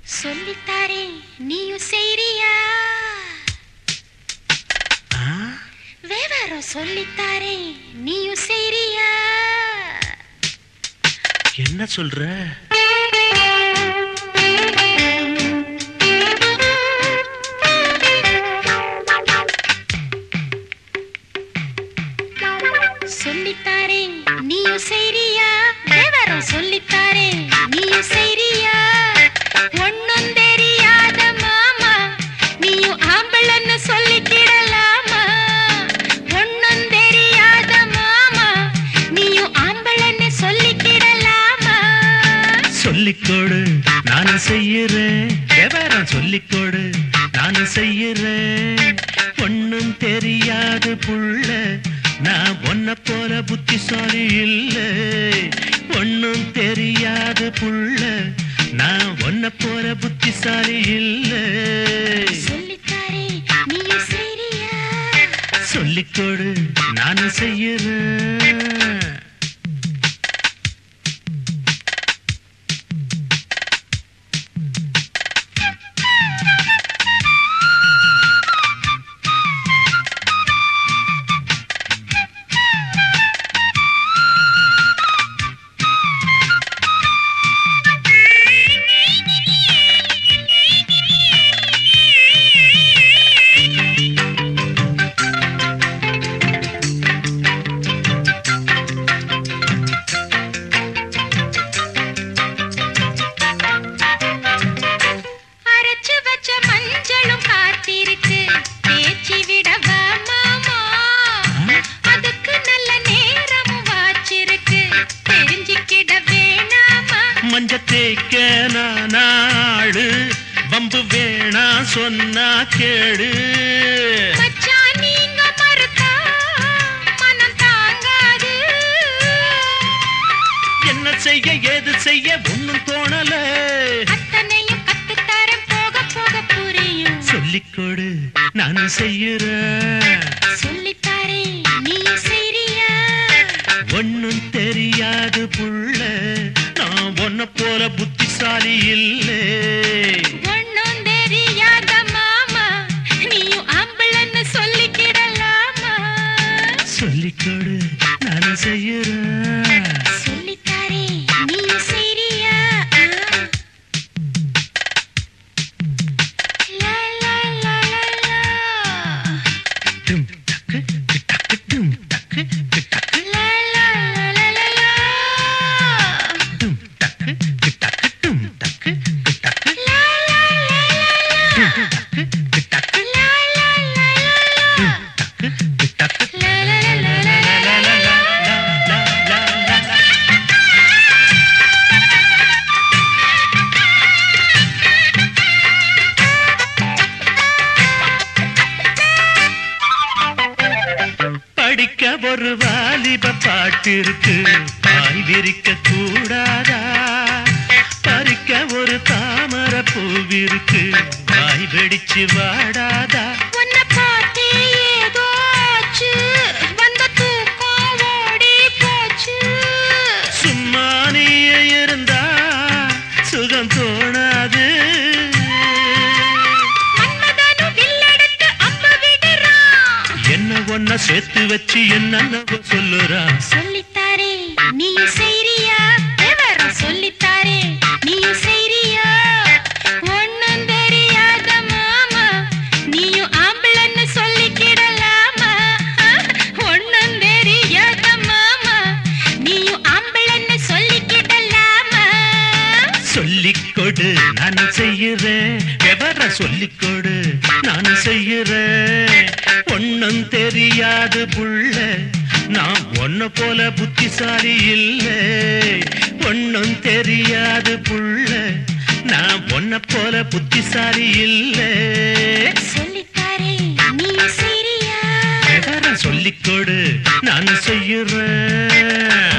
சொல்லித்தாரே நீயும் செய்றியா ஆ? விவரம் சொல்லித்தாரே நீயும் செய்றியா என்ன சொல்ற சொல்லித்தாரே நீயும் செய்றியா விவரம் சொல்லித்தாரே நீயும் செய்றியா ஒண்ணும் தெரியாத மாமா நீயும் ஆம்பளன்னு சொல்லிக்கிடலாமா ஒண்ணும் தெரியாத மாமா நீயும் ஆம்பளன்னு சொல்லிக்கிடலாமா சொல்லிக்கொடு நானும் செய்யறேன் விவரம் சொல்லிக்கொடு நானும் செய்யறேன் ஒண்ணும் தெரியாது புள்ள நான் ஒன்ன போல புத்திசாலி இல்ல ஒண்ணும் தெரியாது புள்ள நான் ஒன்ன போல புத்திசாலி இல்ல சொல்லித்தாரே நீயும் செய்றியா சொல்லிக்கொடு நானும் செய்யறேன் அரைச்சு வச்ச மஞ்சளும் காத்திருக்கு தேய்ச்சி விடவா மாமா அதுக்கு நல்ல நேரமும் வாச்சிருக்கு தெரிஞ்சுக்கிட வேணாமா மஞ்ச தேய்க்க நாடு வம்பு வேணா சொன்னா கேடு மச்சான் நீங்க மறுத்தா மனம் தாங்காது என்ன செய்ய ஏது செய்ய ஒண்ணும் தோணல அத்தனையும் கத்துத்தரேன் போக போக புரியும் சொல்லிக்கொடு நானும் செய்யறேன் சொல்லித்தாரே நீயும் செய்றியா ஒண்ணும் தெரியாது புள்ள நான் ஒன்ன போல புத்திசாலி இல்லை ஒண்ணும் தெரியாத மாமா நீயும் ஆம்பளன்னு சொல்லிக்கிடலாமா சொல்லிக்கொடு நானும் செய்யறேன் சொல்லித்தாரே நீயும் செய்றியா லா, லா, லா, லா, லா. டும் டக்கு டக்கு டும் டக்கு டக்கு லா, லா, லா, லா, லா, லா. டும் டக்கு டக்கு டும் டக்கு டக்கு லா, லா, லா, லா, லா. டக்கு டக்கு லா, லா, லா, லா, லா. டக்கு லா, லா, லா, லா, லா, லா, லா, லா. படிக்க ஒரு வாலிப பாட்டிருக்கு பாய் விரிக்க கூடாதா பறிக்க ஒரு தாமர பூவிருக்கு வாய் வெடிச்சு வாடாதா உன்னை பார்த்தே ஏதோ ஆச்சு. வந்த தூக்கம் ஓடி போச்சு. சும்மா நீயே இருந்தா சுகம் தோணாது மன்மதனும் வில்லெடுத்து அம்பு விடுறான். என்ன ஒன்ன சேர்த்து வச்சு என்னென்னவோ சொல்லுறா சொல்லித்தாரே நீயும் செய்றியா விவரம் சொல்லித்தாரே நீயும் செய்றியா ஒண்ணும் தெரியாத மாமா நீயும் ஆம்பளன்னு சொல்லிக்கிடலாமா ஒண்ணும் தெரியாத மாமா நீயும் ஆம்பளன்னு சொல்லிக்கிடலாமா சொல்லிக்கொடு நான் செய்யறேன் விவரம் சொல்லிக்கொடு நான் செய்யறேன் ஒன்னும் தெரியாது புள்ள நான் ஒன்ன போல புத்திசாலி இல்லை ஒன்னும் தெரியாது புள்ள நான் ஒன்ன போல புத்திசாலி இல்லை சொல்லித்தாரே நீயும் செய்றியா விவரம் சொல்லிக்கொடு நான் செய்யறேன்